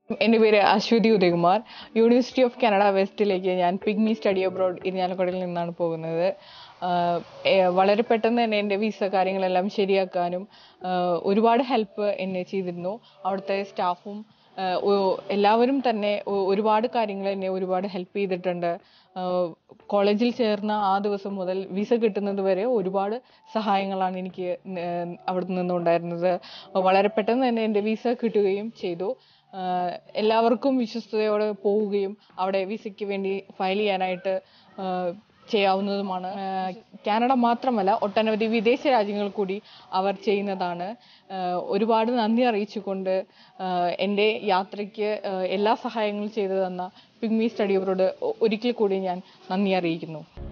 എൻ്റെ പേര് Aswathy Udayakumar university of Canada വെസ്റ്റിലേക്ക് ഞാൻ പിഗ്മി സ്റ്റഡി അബ്രോഡ് ഇരിഞ്ഞാലക്കുടയിൽ നിന്നാണ് പോകുന്നത് ആഹ് ഏഹ് വളരെ പെട്ടെന്ന് തന്നെ എൻ്റെ വിസ കാര്യങ്ങളെല്ലാം ശരിയാക്കാനും ആഹ് ഒരുപാട് ഹെൽപ്പ് എന്നെ ചെയ്തിരുന്നു അവിടുത്തെ സ്റ്റാഫും ആഹ് ഒ- എല്ലാവരും തന്നെ ഒ- ഒരുപാട് കാര്യങ്ങൾ എന്നെ ഒരുപാട് ഹെൽപ്പ് ചെയ്തിട്ടുണ്ട് ആഹ് കോളേജിൽ ചേർന്ന ആ ദിവസം മുതൽ വിസ കിട്ടുന്നത് വരെ ഒരുപാട് സഹായങ്ങളാണ് എനിക്ക് ന- അവിടെ നിന്നുണ്ടായിരുന്നത് വളരെ പെട്ടെന്ന് തന്നെ എൻ്റെ വിസ കിട്ടുകയും ചെയ്തു ആഹ് എല്ലാവർക്കും വിശ്വസ്തയോടെ പോവുകയും അവിടെ വിസയ്ക്ക് വേണ്ടി ഫയൽ ചെയ്യാനായിട്ട് ആഹ് ചെയ്യാവുന്നതുമാണ് ആഹ് കാനഡ മാത്രമല്ല ഒട്ടനവധി വിദേശ രാജ്യങ്ങൾ കൂടി അവർ ചെയ്യുന്നതാണ് ആഹ് ഒരുപാട് നന്ദി അറിയിച്ചുകൊണ്ട് ആഹ് എൻ്റെ യാത്രയ്ക്ക് ആഹ് എല്ലാ സഹായങ്ങളും ചെയ്തു തന്ന പിഗ്മി സ്റ്റഡി അബ്രോഡ് ഒരിക്കൽ കൂടി ഞാൻ നന്ദി അറിയിക്കുന്നു